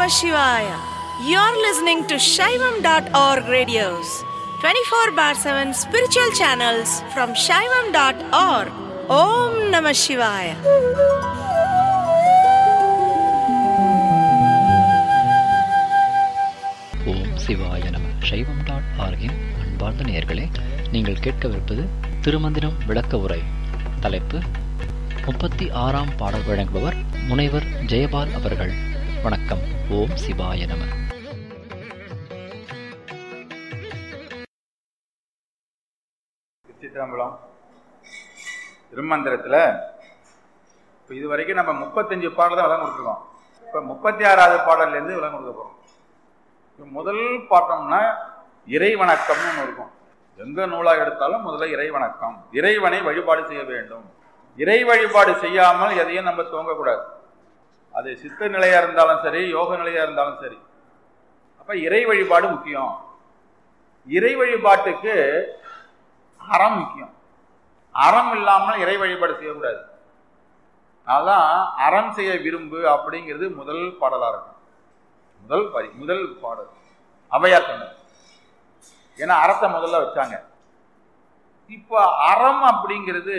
Shivaya. You're listening to Shaivam.org radios, 24 bar 7 spiritual channels from Shaivam.org. Om Namah Shivaya. ஓம் சிவாய நம சைவம் dot ஆர்கின் அன்பார்ந்த நேயர்களே நீங்கள் கேட்கவிருப்பது திருமந்திரம் விளக்க உரை தலைப்பு முப்பத்தி ஆறாம் பாடல் வழங்குபவர் முனைவர் ஜெயபால் அவர்கள் வணக்கம் ஓம் சிவாய நம சித்திரம்பலம் திருமந்திரத்தில் இப்போ இது வரைக்கும் நம்ம முப்பத்தஞ்சு பாடல் தான் விளங்க கொடுத்துருக்கோம் இப்போ முப்பத்தி ஆறாவது பாடல்லேருந்து விளங்க கொடுக்க போகிறோம் இப்போ முதல் பாட்டம்னா இறைவணக்கம்னு ஒன்று இருக்கும் எந்த நூலாக எடுத்தாலும் முதல்ல இறைவணக்கம் இறைவனை வழிபாடு செய்ய வேண்டும் இறை வழிபாடு செய்யாமல் எதையும் நம்ம துவங்கக்கூடாது அது சித்த நிலையாக இருந்தாலும் சரி யோக நிலையாக இருந்தாலும் சரி அப்போ இறை வழிபாடு முக்கியம் இறை வழிபாட்டுக்கு அறம் முக்கியம் அறம் இல்லாமல் இறை வழிபாடு செய்யக்கூடாது அதான் அறம் செய்ய விரும்பு அப்படிங்கிறது முதல் பாடலாக இருக்கும் முதல் வரி முதல் பாடல் அவையார் சொன்னது ஏன்னா அறத்தை முதல்ல வச்சாங்க இப்போ அறம் அப்படிங்கிறது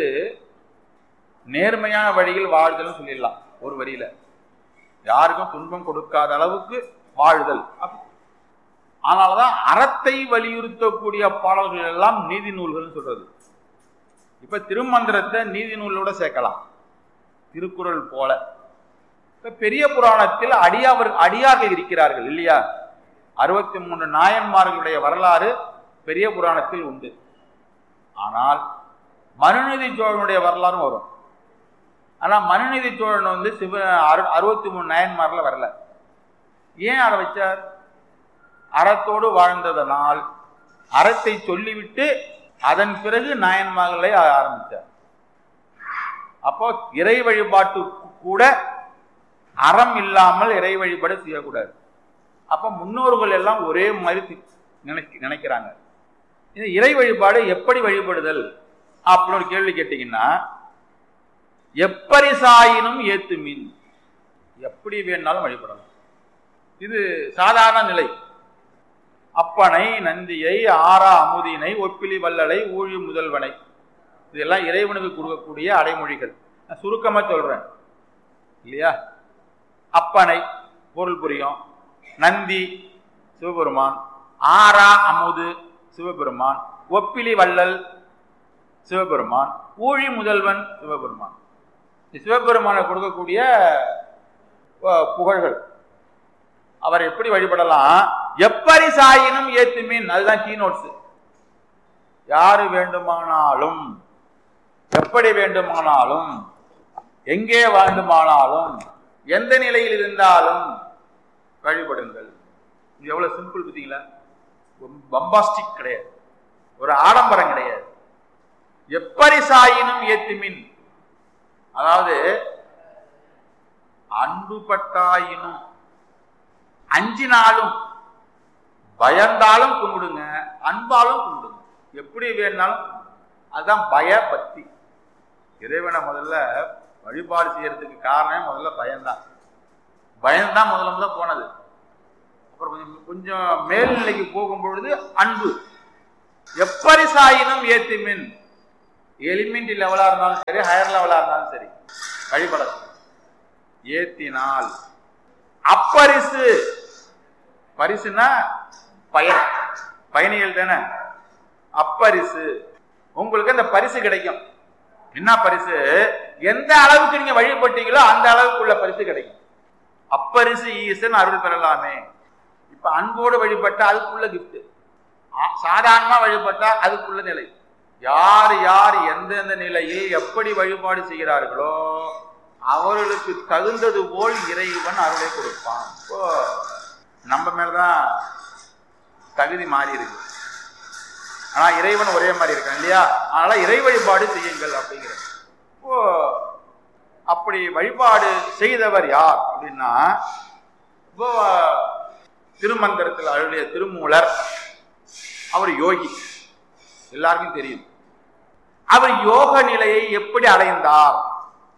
நேர்மையான வழியில் வாழ்தல்னு சொல்லிடலாம் ஒரு வரியில யாருக்கும் துன்பம் கொடுக்காத அளவுக்கு வாழ்தல் அதனாலதான் அறத்தை வலியுறுத்தக்கூடிய பாடல்கள் எல்லாம் நீதி நூல்கள்னு சொல்றது இப்ப திருமந்திரத்தை நீதி நூலோட சேர்க்கலாம் திருக்குறள் போல இப்ப பெரிய புராணத்தில் அடியாவர் அடியார்கள் இருக்கிறார்கள் இல்லையா அறுபத்தி மூன்று நாயன்மார்களுடைய வரலாறு பெரிய புராணத்தில் உண்டு ஆனால் மனுநீதி சோழனுடைய வரலாறும் வரும் ஆனா மனுநீதி சோழன் வந்து சிவ அறுபத்தி மூணு நாயன்மார்ல வரல ஏன் அதை வச்சார் அறத்தோடு வாழ்ந்ததனால் அறத்தை சொல்லிவிட்டு அதன் பிறகு நாயன்மகளை ஆரம்பித்தார் அப்போ இறை வழிபாட்டு கூட அறம் இல்லாமல் இறை வழிபாடு செய்யக்கூடாது அப்போ முன்னோர்கள் எல்லாம் ஒரே மாதிரி நினைக்க நினைக்கிறாங்க இந்த இறை வழிபாடு எப்படி வழிபடுதல் அப்படின்னு ஒரு கேள்வி கேட்டீங்கன்னா எப்பரிசாயினும் ஏத்து மீன் எப்படி வேணாலும் வழிபடலாம் இது சாதாரண நிலை அப்பனை நந்தியை ஆரா அமுதினை ஒப்பிலி வல்லலை ஊழி முதல்வனை இதெல்லாம் இறைவனுக்கு கொடுக்கக்கூடிய அடைமொழிகள் நான் சுருக்கமாக சொல்றேன் இல்லையா அப்பனை பொருள் புரியும் நந்தி சிவபெருமான் ஆரா அமுது சிவபெருமான் ஒப்பிலி வள்ளல் சிவபெருமான் ஊழி முதல்வன் சிவபெருமான் சிவபெருமானை கொடுக்கக்கூடிய புகழ்கள் அவர் எப்படி வழிபடலாம் எப்படி சாயினும் ஏத்துமீன் அதுதான் கீ நோட்ஸ் யாரு வேண்டுமானாலும் எப்படி வேண்டுமானாலும் எங்கே வேண்டுமானாலும் எந்த நிலையில் இருந்தாலும் வழிபடுங்கள் இது எவ்வளவு சிம்பிள் பார்த்தீங்களா பம்பாஸ்டிக் கிடையாது ஒரு ஆடம்பரம் கிடையாது எப்படி சாயினும் ஏத்துமின் அதாவது அன்பு பட்டாயினும் அஞ்சினாலும் பயந்தாலும் கும்பிடுங்க அன்பாலும் கும்பிடுங்க எப்படி வேணாலும் அதுதான் பய பக்தி இறைவனை முதல்ல வழிபாடு செய்யறதுக்கு காரணம் முதல்ல பயம்தான் பயம்தான் முதல்ல முதல்ல போனது அப்புறம் கொஞ்சம் கொஞ்சம் மேல்நிலைக்கு போகும் பொழுது அன்பு எப்படி சாயினும் ஏத்திமின் எலிமெண்ட் லெவலா இருந்தாலும் சரி ஹையர் லெவலா இருந்தாலும் சரி வழிபட ஏத்தினால் அப்பரிசு பரிசுனா பயன் பயணிகள் தானே அப்பரிசு உங்களுக்கு அந்த பரிசு கிடைக்கும் என்ன பரிசு எந்த அளவுக்கு நீங்க வழிபட்டீங்களோ அந்த அளவுக்குள்ள பரிசு கிடைக்கும் அப்பரிசு ஈசன் அருள் பெறலாமே இப்ப அன்போடு வழிபட்டா அதுக்குள்ள கிஃப்ட் சாதாரணமா வழிபட்டா அதுக்குள்ள நிலை யார் யார் எந்தெந்த நிலையில் எப்படி வழிபாடு செய்கிறார்களோ அவர்களுக்கு தகுந்தது போல் இறைவன் அருளை கொடுப்பான் இப்போ நம்ம மேலதான் தகுதி மாறி இருக்கு ஆனா இறைவன் ஒரே மாதிரி இருக்கான் இல்லையா அதனால இறை வழிபாடு செய்யுங்கள் அப்படிங்கிற இப்போ அப்படி வழிபாடு செய்தவர் யார் அப்படின்னா இப்போ திருமந்திரத்தில் அருளிய திருமூலர் அவர் யோகி எல்லாருக்கும் தெரியும் அவர் யோக நிலையை எப்படி அடைந்தார்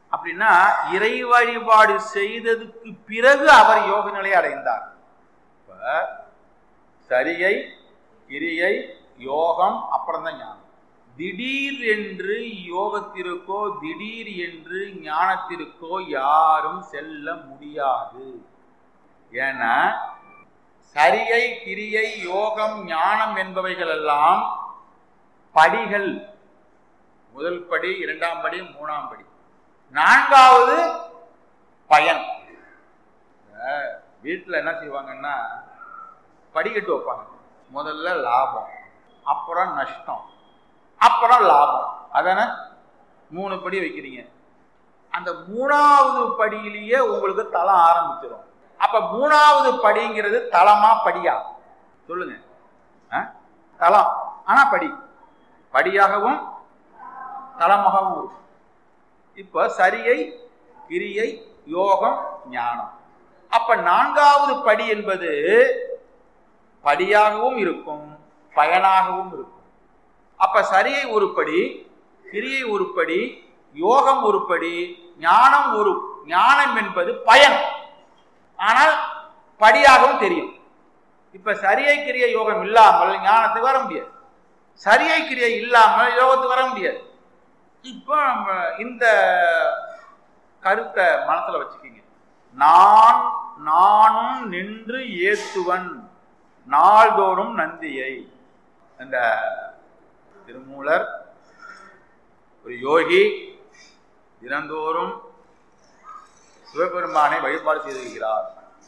அப்படின்னா இறை வழிபாடு செய்ததுக்கு பிறகு அவர் யோக நிலை அடைந்தார் இப்ப சரியை கிரியை யோகம் அப்புறம் தான் ஞானம் திடீர் என்று யோகத்திற்கோ திடீர் என்று ஞானத்திற்கோ யாரும் செல்ல முடியாது ஏன்னா சரியை கிரியை யோகம் ஞானம் என்பவைகள் எல்லாம் படிகள் முதல் படி இரண்டாம் படி மூணாம் படி நான்காவது பயன் வீட்டில் என்ன செய்வாங்கன்னா படிக்கட்டு வைப்பாங்க முதல்ல லாபம் அப்புறம் நஷ்டம் அப்புறம் லாபம் அதானே மூணு படி வைக்கிறீங்க அந்த மூணாவது படியிலேயே உங்களுக்கு தளம் ஆரம்பிச்சிடும் அப்ப மூணாவது படிங்கிறது தளமா படியா சொல்லுங்க ஆ? தளம் ஆனா படி படியாகவும் தளமாகவும் இருக்கும் இப்ப சரியை கிரியை யோகம் ஞானம் அப்ப நான்காவது படி என்பது படியாகவும் இருக்கும் பயனாகவும் இருக்கும் அப்ப சரியை உருப்படி கிரியை உருப்படி யோகம் உருப்படி ஞானம் ஒரு ஞானம் என்பது பயன் ஆனால் படியாகவும் தெரியும் இப்ப சரியை கிரிய யோகம் இல்லாமல் ஞானத்துக்கு வர முடியாது சரியை கிரியை இல்லாமல் யோகத்துக்கு வர முடியாது இப்போ நம்ம இந்த கருத்தை மனசுல வச்சுக்கிங்க நான் நானும் நின்று ஏத்துவன் நாள்தோறும் நந்தியை அந்த திருமூலர் ஒரு யோகி தினந்தோறும் சிவபெருமானை வழிபாடு செய்திருக்கிறார்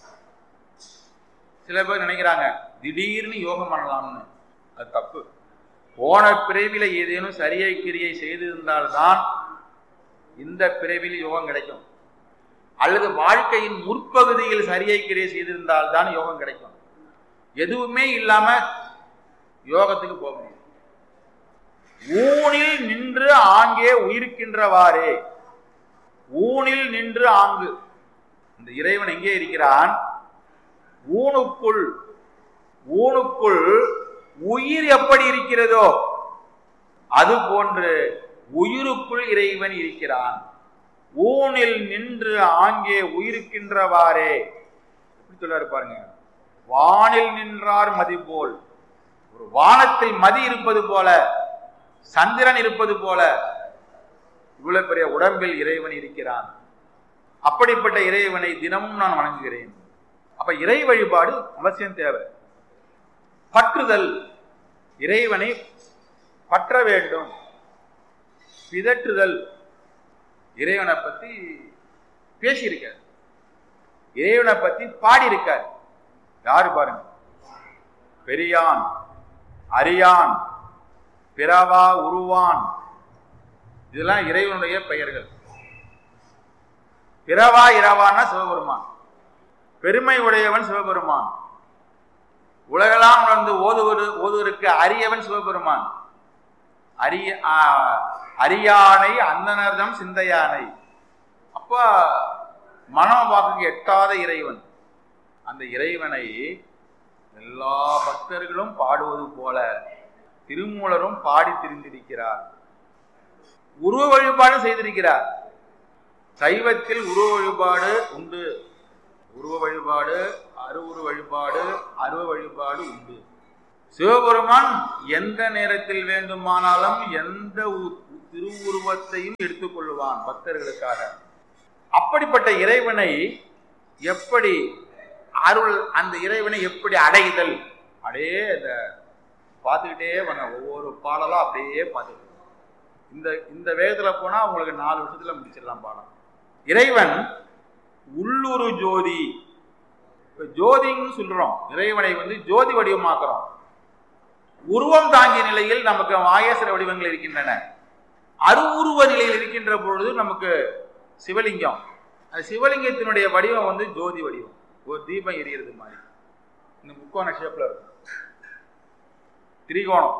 சில பேர் நினைக்கிறாங்க திடீர்னு யோகம் பண்ணலாம்னு அது தப்பு போன பிறவில ஏதேனும் சரியை கிரியை செய்திருந்தால்தான் இந்த பிறவியில் யோகம் கிடைக்கும் அல்லது வாழ்க்கையின் முற்பகுதியில் சரியை கிரியை செய்திருந்தால்தான் யோகம் கிடைக்கும் எதுவுமே இல்லாம யோகத்துக்கு போக முடியும் ஊனில் நின்று ஆங்கே உயிர்க்கின்றவாறே ஊனில் நின்று ஆங்கு இந்த இறைவன் எங்கே இருக்கிறான் ஊனுக்குள் ஊனுக்குள் உயிர் எப்படி இருக்கிறதோ அது போன்று உயிருக்குள் இறைவன் இருக்கிறான் ஊனில் நின்று ஆங்கே உயிருக்கின்றவாறே எப்படி சொல்றாரு பாருங்க வானில் நின்றார் மதி போல் ஒரு வானத்தில் மதி இருப்பது போல சந்திரன் இருப்பது போல இவ்வளவு பெரிய உடம்பில் இறைவன் இருக்கிறான் அப்படிப்பட்ட இறைவனை தினமும் நான் வணங்குகிறேன் அப்ப இறை வழிபாடு அவசியம் தேவை பற்றுதல் இறைவனை பற்ற வேண்டும் பிதற்றுதல் இறைவனை பத்தி பேசியிருக்கார் இறைவனை பத்தி பாடியிருக்கார் யாரு பாருங்க பெரியான் அரியான் பிறவா உருவான் இதெல்லாம் இறைவனுடைய பெயர்கள் பிறவா இரவான்னா சிவபெருமான் பெருமை உடையவன் சிவபெருமான் உலகெல்லாம் உணர்ந்து ஓதுவது ஓதுவதற்கு அரியவன் சிவபெருமான் அரிய ஆ, அரியானை அந்தனர்தம் சிந்தையானை அப்ப மனோபாக்கு எட்டாத இறைவன் அந்த இறைவனை எல்லா பக்தர்களும் பாடுவது போல திருமூலரும் பாடி திரிந்திருக்கிறார் உருவ வழிபாடு செய்திருக்கிறார் சைவத்தில் உருவ வழிபாடு உண்டு உருவ வழிபாடு அருவுரு வழிபாடு அருவ வழிபாடு உண்டு சிவபெருமான் எந்த நேரத்தில் வேண்டுமானாலும் எந்த உ- திருவுருவத்தையும் எடுத்துக்கொள்வான் பக்தர்களுக்காக அப்படிப்பட்ட இறைவனை எப்படி அருள் அந்த இறைவனை எப்படி அடைதல் அப்படியே அந்த பார்த்துக்கிட்டே வாங்க ஒவ்வொரு பாடலும் அப்படியே பார்த்துக்கிட்டு இந்த இந்த வேகத்துல போனா உங்களுக்கு நாலு வருஷத்துல முடிச்சிடலாம் பாடம் இறைவன் உள்ளுரு ஜோதி இப்ப ஜோதின்னு சொல்றோம் இறைவனை வந்து ஜோதி வடிவமாக்குறோம் உருவம் தாங்கிய நிலையில் நமக்கு மாயேஸ்வர வடிவங்கள் இருக்கின்றன அருவுருவ நிலையில் இருக்கின்ற பொழுது நமக்கு சிவலிங்கம் அந்த சிவலிங்கத்தினுடைய வடிவம் வந்து ஜோதி வடிவம் ஒரு தீபம் எரியறது மாதிரி இந்த முக்கோண ஷேப்ல இருக்கும் திரிகோணம்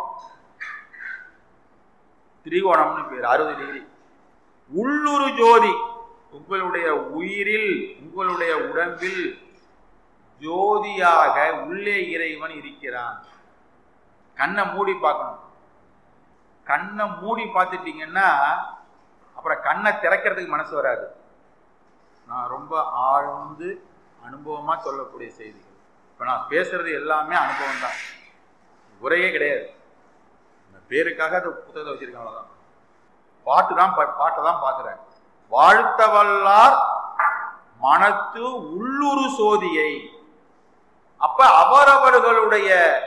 திரிகோணம்னு பேர் அறுபது டிகிரி உள்ளுரு ஜோதி உங்களுடைய உயிரில் உங்களுடைய உடம்பில் ஜோதியாக உள்ளே இறைவன் இருக்கிறான் கண்ணை மூடி பார்க்கணும் கண்ணை மூடி பார்த்துட்டீங்கன்னா அப்புறம் கண்ணை திறக்கிறதுக்கு மனசு வராது நான் ரொம்ப ஆழ்ந்து அனுபவமா சொல்லக்கூடிய செய்திகள் இப்ப நான் பேசுறது எல்லாமே அனுபவம் தான் உரையே கிடையாது இந்த பேருக்காக அந்த புத்தகத்தை வச்சிருக்கேன் அவ்வளவுதான் பாட்டு தான் பா- பாட்டை தான் பார்க்கிறேன் வாழ்த்த வல்லார் மனத்து உள்ளுரு சோதியை அப்ப அவரவர்களுடைய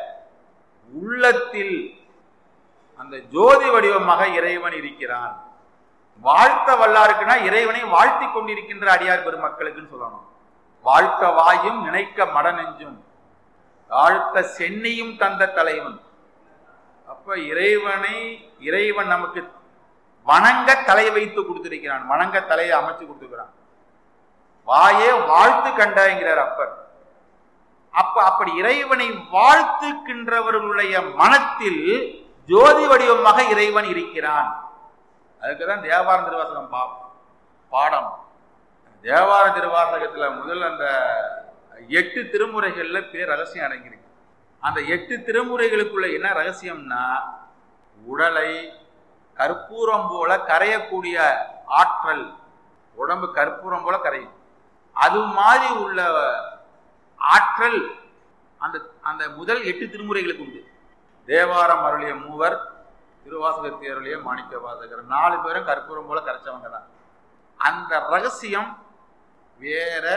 உள்ளத்தில் அந்த ஜோதி வடிவமாக இறைவன் இருக்கிறான் வாழ்த்த வல்லாருக்குன்னா இறைவனை வாழ்த்தி கொண்டிருக்கின்ற அடியார் பெருமக்களுக்குன்னு சொல்லணும் வாழ்த்த வாயும் நினைக்க மடநெஞ்சும் வாழ்த்த சென்னியும் தந்த தலைவன் அப்ப இறைவனை இறைவன் நமக்கு வணங்க தலை வைத்து கொடுத்திருக்கிறான் வணங்க தலையை அமைச்சு கொடுத்துக்கிறான் வாயே வாழ்த்து கண்டாங்கிறார் அப்பர் அப்ப அப்படி இறைவனை வாழ்த்துக்கின்றவர்களுடைய மனத்தில் ஜோதி வடிவமாக இறைவன் இருக்கிறான் அதுக்குதான் தேவார திருவாசகம் பா பாடம் தேவார திருவாசகத்துல முதல் அந்த எட்டு திருமுறைகள்ல பேர் ரகசியம் அடங்கியிருக்கு அந்த எட்டு திருமுறைகளுக்குள்ள என்ன ரகசியம்னா உடலை கற்பூரம் போல கரையக்கூடிய ஆற்றல் உடம்பு கற்பூரம் போல கரையும் அது மாதிரி உள்ள ஆற்றல் அந்த அந்த முதல் எட்டு திருமுறைகளுக்கு உண்டு தேவாரம் அருளிய மூவர் திருவாசகத்தை அருளிய மாணிக்க வாசகர் நாலு பேரும் கற்பூரம் போல கரைச்சவங்க தான் அந்த ரகசியம் வேற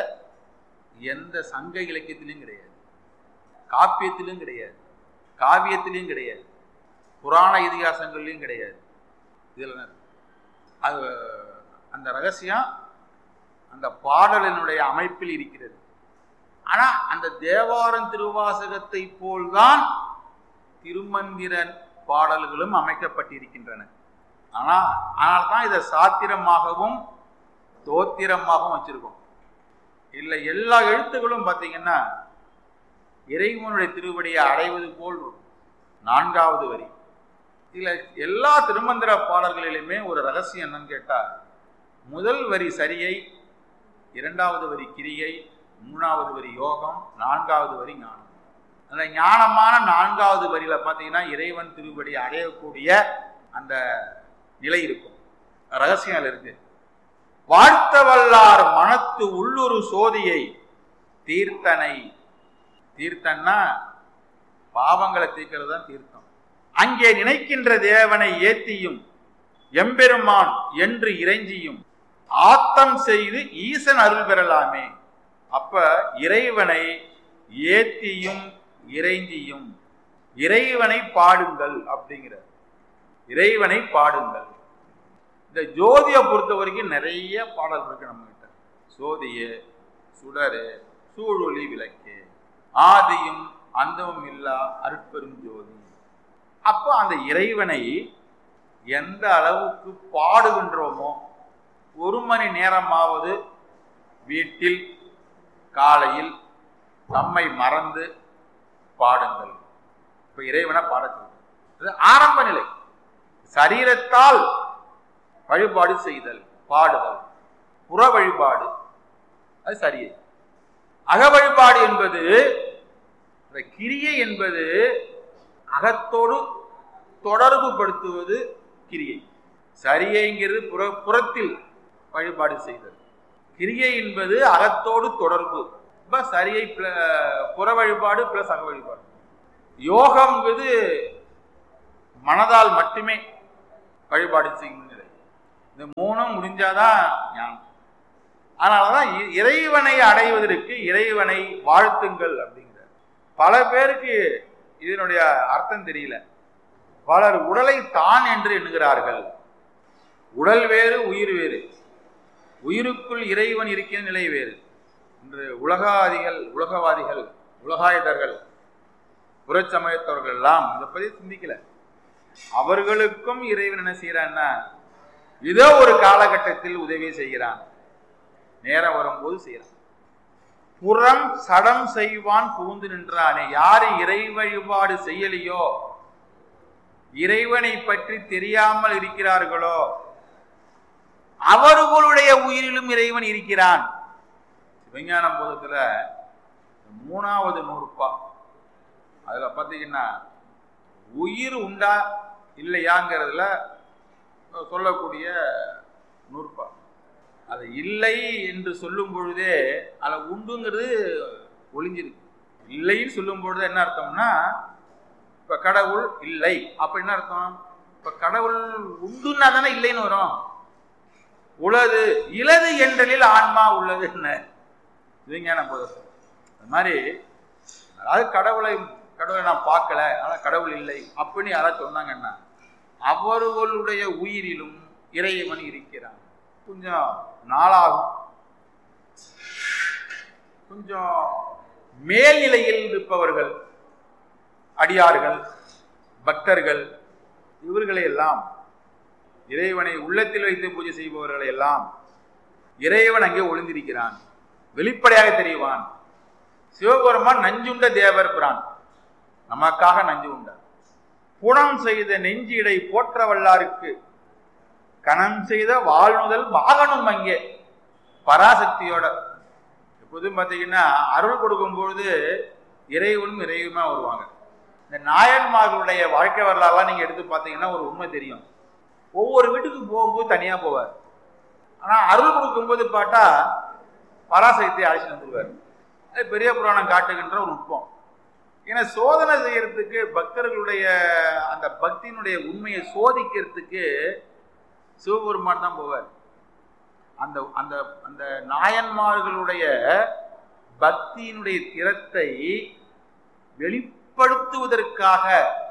எந்த சங்க இலக்கியத்திலையும் கிடையாது காப்பியத்திலும் கிடையாது காவியத்திலையும் கிடையாது புராண இதிகாசங்கள்லையும் கிடையாது இதில் என்ன இருக்கு? அது அந்த ரகசியம் அந்த பாடலினுடைய அமைப்பில் இருக்கிறது ஆனா அந்த தேவாரம் திருவாசகத்தை போல்தான் திருமந்திரன் பாடல்களும் அமைக்கப்பட்டிருக்கின்றன ஆனா ஆனால் தான் இதை சாத்திரமாகவும் தோத்திரமாகவும் வச்சிருக்கோம் இல்லை எல்லா எழுத்துக்களும் பார்த்தீங்கன்னா இறைவனுடைய திருவடியை அடைவது போல் இருக்கும். நான்காவது வரி இதுல எல்லா திருமந்திர பாடல்களிலுமே ஒரு ரகசியம் என்னன்னு கேட்டா முதல் வரி சரியை இரண்டாவது வரி கிரியை மூணாவது வரி யோகம் நான்காவது வரி ஞானம் அந்த ஞானமான நான்காவது வரியில பார்த்தீங்கன்னா இறைவன் திருவடி அடையக்கூடிய அந்த நிலை இருக்கும் ரகசியம் அதுல இருக்கு வாழ்த்த வல்லார் மனத்து உள்ளுரு சோதியை தீர்த்தனை தீர்த்தன்னா பாவங்களை தீர்க்கிறது தான் தீர்த்தம் அங்கே நினைக்கின்ற தேவனை ஏத்தியும் எம்பெருமான் என்று இறைஞ்சியும் ஆத்தம் செய்து ஈசன் அருள் பெறலாமே அப்ப இறைவனை ஏத்தியும் இறைஞ்சியும் இறைவனை பாடுங்கள் அப்படிங்கிற இறைவனை பாடுங்கள் இந்த ஜோதியை பொறுத்த வரைக்கும் நிறைய பாடல் இருக்கு நம்ம கிட்ட சோதியே சுடரு சூழொளி விளக்கு ஆதியும் அந்தமும் இல்லா அருட்பெரும் ஜோதி அப்போ அந்த இறைவனை எந்த அளவுக்கு பாடுகின்றோமோ ஒரு மணி நேரமாவது வீட்டில் காலையில் நம்மை மறந்து பாடுங்கள் இப்ப இறைவனை பாட சொல்றோம். இது ஆரம்ப நிலை சரீரத்தால் வழிபாடு செய்தல் பாடுதல் புற வழிபாடு அது சரியே அக வழிபாடு என்பது இந்த கிரியை என்பது அகத்தோடு தொடர்பு படுத்துவது கிரியை சரியைங்கிறது புற புறத்தில் வழிபாடு செய்தல் கிரியை என்பது அகத்தோடு தொடர்பு இப்ப சரியை pl- புற வழிபாடு பிளஸ் அக வழிபாடு யோகம்ங்கிறது மனதால் மட்டுமே வழிபாடு செய்யும் நிலை இந்த மூணும் முடிஞ்சாதான் ஞானம் அதனாலதான் இ- இறைவனை அடைவதற்கு இறைவனை வாழ்த்துங்கள் அப்படிங்கிறார் பல பேருக்கு இதனுடைய அர்த்தம் தெரியல பலர் உடலை தான் என்று எண்ணுகிறார்கள் உடல் வேறு உயிர் வேறு உயிருக்குள் இறைவன் இருக்கிற நிலை வேறு இன்று உலகாதிகள் உலகவாதிகள் உலகாயுதர்கள் புறச்சமயத்தவர்கள் எல்லாம் இதை பத்தி சிந்திக்கல அவர்களுக்கும் இறைவன் என்ன செய்யறான்னா ஏதோ ஒரு காலகட்டத்தில் உதவி செய்கிறான் நேரம் வரும்போது செய்யறான் புறம் சடம் செய்வான் புகுந்து நின்றானே யாரு இறை வழிபாடு செய்யலையோ இறைவனை பற்றி தெரியாமல் இருக்கிறார்களோ அவர்களுடைய உயிரிலும் இறைவன் இருக்கிறான் விஞ்ஞான போதத்துல மூணாவது நூறுப்பா அதுல பாத்தீங்கன்னா உயிர் உண்டா இல்லையாங்கிறதுல சொல்லக்கூடிய நூறுபா அது இல்லை என்று சொல்லும் பொழுதே அதில் உண்டுங்கிறது ஒளிஞ்சிருக்கு இல்லைன்னு சொல்லும் பொழுது என்ன அர்த்தம்னா இப்ப கடவுள் இல்லை அப்ப என்ன அர்த்தம் இப்ப கடவுள் உண்டுன்னா தானே இல்லைன்னு வரும் உளது இலது என்றலில் ஆன்மா உள்ளது என்ன இதுஞான போதம் அது மாதிரி அதாவது கடவுளை கடவுளை நான் பார்க்கல ஆனால் கடவுள் இல்லை அப்படின்னு யாராவது சொன்னாங்கன்னா அவர்களுடைய உயிரிலும் இறைவன் இருக்கிறான் கொஞ்சம் நாளாகும் கொஞ்சம் மேல்நிலையில் இருப்பவர்கள் அடியார்கள் பக்தர்கள் இவர்களை எல்லாம் இறைவனை உள்ளத்தில் வைத்து பூஜை செய்பவர்களை எல்லாம் இறைவன் அங்கே ஒளிந்திருக்கிறான் வெளிப்படையாக தெரிவான் சிவபெருமான் நஞ்சுண்ட தேவர் பிரான் நமக்காக நஞ்சு உண்டார் புணம் செய்த நெஞ்சிடை போற்ற வல்லாருக்கு கணம் செய்த வாழ்நுதல் வாகனம் அங்கே பராசக்தியோட எப்போதும் பார்த்தீங்கன்னா அருள் கொடுக்கும் பொழுது இறைவனும் இறைவுமா வருவாங்க இந்த நாயன்மார்களுடைய வாழ்க்கை வரலாறுலாம் நீங்க எடுத்து பார்த்தீங்கன்னா ஒரு உண்மை தெரியும் ஒவ்வொரு வீட்டுக்கு போகும்போது தனியா போவார் ஆனா அருள் கொடுக்கும்போது பார்த்தா பராசக்தியை அழைச்சிட்டு வந்துருவார் அது பெரிய புராணம் காட்டுகின்ற ஒரு நுட்பம் ஏன்னா சோதனை செய்யறதுக்கு பக்தர்களுடைய அந்த பக்தியினுடைய உண்மையை சோதிக்கிறதுக்கு சிவபெருமான் தான் போவார் அந்த அந்த அந்த நாயன்மார்களுடைய பக்தியினுடைய திறத்தை வெளிப்படுத்துவதற்காக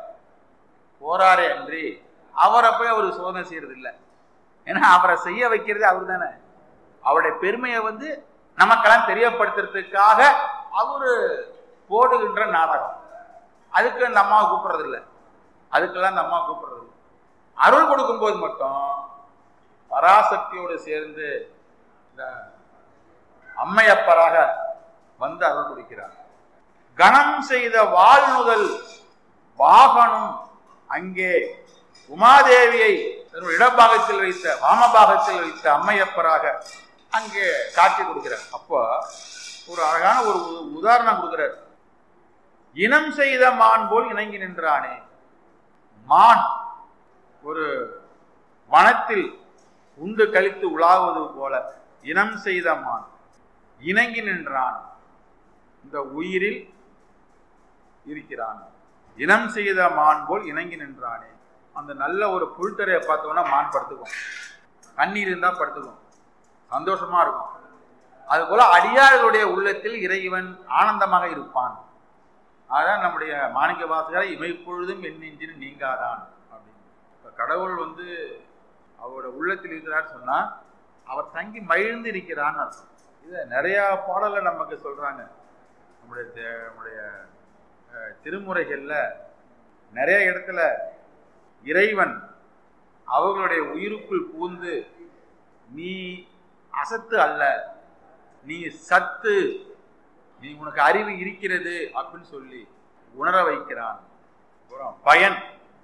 போறாரே அன்றி அவரை போய் அவர் சோதனை செய்யறது இல்லை ஏன்னா அவரை செய்ய வைக்கிறது அவர் தானே அவருடைய பெருமையை வந்து நமக்கெல்லாம் தெரியப்படுத்துறதுக்காக அவரு போடுகின்ற நாடகம் அதுக்கு அந்த அம்மாவை கூப்பிடுறது இல்லை அதுக்கெல்லாம் அந்த அம்மா கூப்பிடுறது இல்லை அருள் கொடுக்கும்போது மட்டும் பராசக்தியோடு சேர்ந்து இந்த அம்மையப்பராக வந்து அருள் கொடுக்கிறார் கணம் செய்த வாழ்நுதல் வாகனம் அங்கே உமாதேவியை தன்னுடைய இடபாகத்தில் வைத்த வாமபாகத்தில் வைத்த அம்மையப்பராக அங்கே காட்சி கொடுக்கிறார் அப்போ ஒரு அழகான ஒரு உ- உதாரணம் கொடுக்கிறார் இனம் செய்த மான் போல் இணங்கி நின்றானே மான் ஒரு வனத்தில் உண்டு கழித்து உலாவது போல இனம் செய்த மான் இணங்கி நின்றான் இந்த உயிரில் இருக்கிறான் இனம் செய்த மான் போல் இணங்கி நின்றானே அந்த நல்ல ஒரு புல்தரையை பார்த்தோம்னா மான் படுத்துக்கும் கண்ணீர் இருந்தா படுத்துக்கும் சந்தோஷமா இருக்கும் அது போல அடியார்களுடைய உள்ளத்தில் இறைவன் ஆனந்தமாக இருப்பான் அதான் நம்முடைய மாணிக்க வாசகரை இமைப்பொழுதும் என் நெஞ்சில் நீங்காதான் அப்படின்னு இப்ப கடவுள் வந்து அவரோட உள்ளத்தில் இருக்கிறார் சொன்னா அவர் தங்கி மகிழ்ந்து இருக்கிறான்னு அர்த்தம் இதை நிறைய பாடலை நமக்கு சொல்றாங்க நம்முடைய தே- நம்முடைய அஹ், திருமுறைகள்ல நிறைய இடத்துல இறைவன் அவர்களுடைய உயிருக்குள் பூந்து நீ அசத்து அல்ல நீ சத்து நீ உனக்கு அறிவு இருக்கிறது அப்படின்னு சொல்லி உணர வைக்கிறான் அப்புறம் பயன்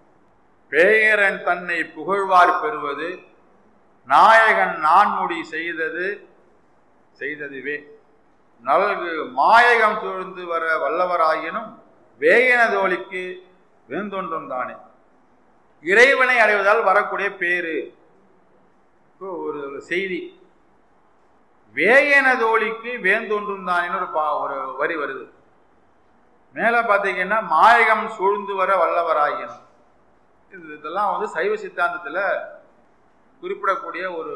பேயரன் தன்னை புகழ்வார் பெறுவது நாயகன் நான்முடி செய்தது செய்ததுவே நல்கு மாயகம் சூழ்ந்து வர வல்லவராயினும் வேயனதோழிக்கு வேந்தொன்றும் தானே இறைவனை அடைவதால் வரக்கூடிய பேரு இப்போ ஒரு ஒரு செய்தி வேயனதோழிக்கு வேந்தொன்றும் தானேன்னு ஒரு பா ஒரு வரி வருது மேலே பார்த்தீங்கன்னா மாயகம் சூழ்ந்து வர வல்லவராயினும் இது இதெல்லாம் வந்து சைவ சித்தாந்தத்தில் குறிப்பிடக்கூடிய ஒரு